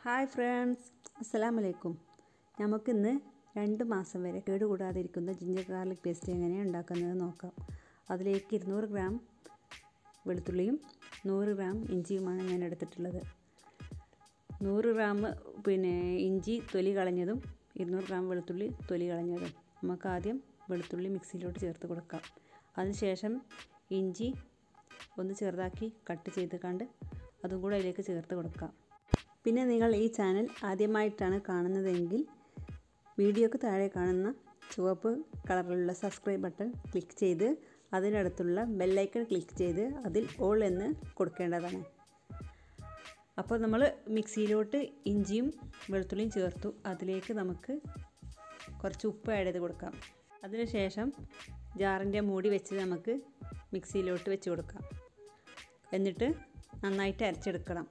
hi friends അസ്സലാമു അലൈക്കും നമുക്കിന്ന് രണ്ട് മാസം വരെ കേടുകൂടാതിരിക്കുന്ന ജിഞ്ചർ ഗാർലിക് പേസ്റ്റ് എങ്ങനെയാണ് ഉണ്ടാക്കുന്നത് നോക്കാം അതിലേക്ക് ഇരുന്നൂറ് ഗ്രാം വെളുത്തുള്ളിയും നൂറ് ഗ്രാം ഇഞ്ചിയുമാണ് ഞാൻ എടുത്തിട്ടുള്ളത് നൂറ് ഗ്രാം പിന്നെ ഇഞ്ചി തൊലി കളഞ്ഞതും ഇരുന്നൂറ് ഗ്രാം വെളുത്തുള്ളി തൊലി കളഞ്ഞതും നമുക്ക് ആദ്യം വെളുത്തുള്ളി മിക്സിയിലോട്ട് ചേർത്ത് കൊടുക്കാം അതിനുശേഷം ഇഞ്ചി ഒന്ന് ചെറുതാക്കി കട്ട് ചെയ്ത് കണ്ട് അതും കൂടെ അതിലേക്ക് ചേർത്ത് കൊടുക്കാം പിന്നെ നിങ്ങൾ ഈ ചാനൽ ആദ്യമായിട്ടാണ് കാണുന്നതെങ്കിൽ വീഡിയോക്ക് താഴെ കാണുന്ന ചുവപ്പ് കളറിലുള്ള സബ്സ്ക്രൈബ് ബട്ടൺ ക്ലിക്ക് ചെയ്ത് അതിനടുത്തുള്ള ബെല്ലൈക്കൺ ക്ലിക്ക് ചെയ്ത് അതിൽ ഓൾ എന്ന് കൊടുക്കേണ്ടതാണ് അപ്പോൾ നമ്മൾ മിക്സിയിലോട്ട് ഇഞ്ചിയും വെളുത്തുള്ളിയും ചേർത്തു അതിലേക്ക് നമുക്ക് കുറച്ച് ഉപ്പ് ആഡ് ചെയ്ത് കൊടുക്കാം അതിനുശേഷം ജാറിൻ്റെ മൂടി വെച്ച് നമുക്ക് മിക്സിയിലോട്ട് വെച്ച് കൊടുക്കാം എന്നിട്ട് നന്നായിട്ട് അരച്ചെടുക്കണം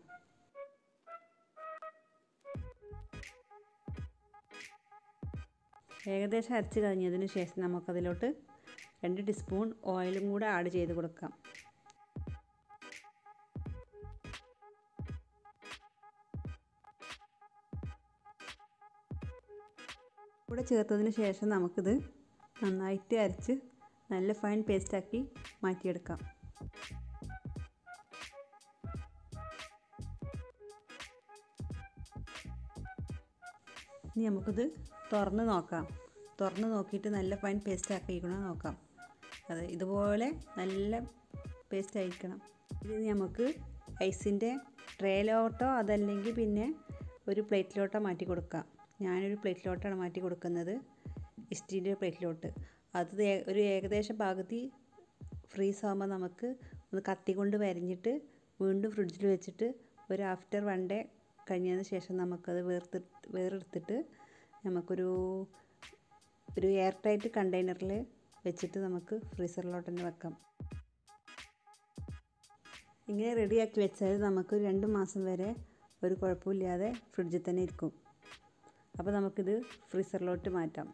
ഏകദേശം അരച്ച് കഴിഞ്ഞതിന് ശേഷം നമുക്കതിലോട്ട് രണ്ട് ടീസ്പൂൺ ഓയിലും കൂടെ ആഡ് ചെയ്ത് കൊടുക്കാം കൂടെ ചേർത്തതിന് ശേഷം നമുക്കിത് നന്നായിട്ട് അരച്ച് നല്ല ഫൈൻ പേസ്റ്റാക്കി മാറ്റിയെടുക്കാം ഇനി നമുക്കിത് തുറന്ന് നോക്കാം തുറന്ന് നോക്കിയിട്ട് നല്ല ഫൈൻ പേസ്റ്റ് ആക്കിയിരിക്കണോ നോക്കാം അതെ ഇതുപോലെ നല്ല പേസ്റ്റ് ആയിരിക്കണം ഇത് നമുക്ക് ഐസിൻ്റെ ട്രേയിലോട്ടോ അതല്ലെങ്കിൽ പിന്നെ ഒരു പ്ലേറ്റിലോട്ടോ മാറ്റി കൊടുക്കാം ഞാനൊരു പ്ലേറ്റിലോട്ടാണ് മാറ്റി കൊടുക്കുന്നത് സ്റ്റീലിൻ്റെ പ്ലേറ്റിലോട്ട് അത് ഒരു ഏകദേശം പകുതി ഫ്രീസ് ആകുമ്പോൾ നമുക്ക് ഒന്ന് കത്തി കൊണ്ട് വരഞ്ഞിട്ട് വീണ്ടും ഫ്രിഡ്ജിൽ വെച്ചിട്ട് ഒരു ആഫ്റ്റർ വൺ ഡേ കഴിഞ്ഞതിന് ശേഷം നമുക്കത് വേർത്തി വേറെടുത്തിട്ട് നമുക്കൊരു ഒരു എയർ ടൈറ്റ് കണ്ടെയ്നറിൽ വെച്ചിട്ട് നമുക്ക് ഫ്രീസറിലോട്ട് തന്നെ വെക്കാം ഇങ്ങനെ റെഡിയാക്കി വെച്ചാൽ നമുക്ക് രണ്ട് മാസം വരെ ഒരു കുഴപ്പമില്ലാതെ ഫ്രിഡ്ജിൽ തന്നെ ഇരിക്കും അപ്പോൾ നമുക്കിത് ഫ്രീസറിലോട്ട് മാറ്റാം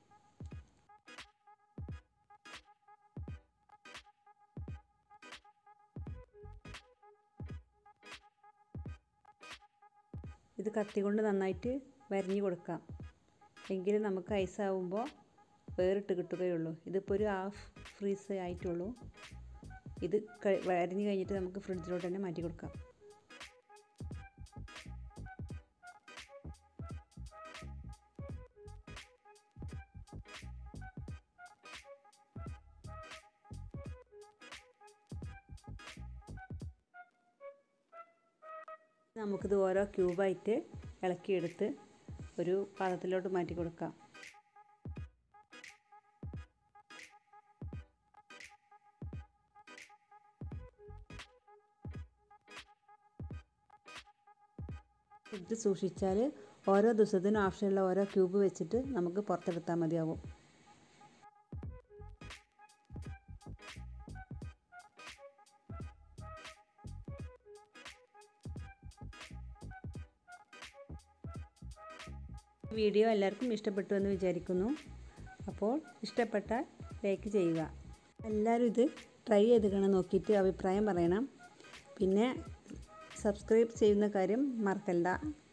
ഇത് കത്തി കൊണ്ട് നന്നായിട്ട് വരഞ്ഞു കൊടുക്കാം എങ്കിലും നമുക്ക് ഐസാവുമ്പോൾ വേറിട്ട് കിട്ടുകയുള്ളൂ ഇതിപ്പോൾ ഒരു ഹാഫ് ഫ്രീസ് ആയിട്ടുള്ളൂ ഇത് വരഞ്ഞു കഴിഞ്ഞിട്ട് നമുക്ക് ഫ്രിഡ്ജിലോട്ട് തന്നെ മാറ്റി കൊടുക്കാം നമുക്കിത് ഓരോ ക്യൂബായിട്ട് ഇളക്കിയെടുത്ത് ഒരു പാത്രത്തിലോട്ട് മാറ്റി കൊടുക്കാം ഇത് സൂക്ഷിച്ചാൽ ഓരോ ദിവസത്തിനും ആവശ്യമുള്ള ഓരോ ക്യൂബ് വെച്ചിട്ട് നമുക്ക് പുറത്തെടുത്താൽ മതിയാവും വീഡിയോ എല്ലാവർക്കും ഇഷ്ടപ്പെട്ടു എന്ന് വിചാരിക്കുന്നു അപ്പോൾ ഇഷ്ടപ്പെട്ടാൽ ലൈക്ക് ചെയ്യുക എല്ലാവരും ഇത് ട്രൈ ചെയ്ത് കാണാൻ നോക്കിയിട്ട് അഭിപ്രായം പറയണം പിന്നെ സബ്സ്ക്രൈബ് ചെയ്യുന്ന കാര്യം മറക്കണ്ട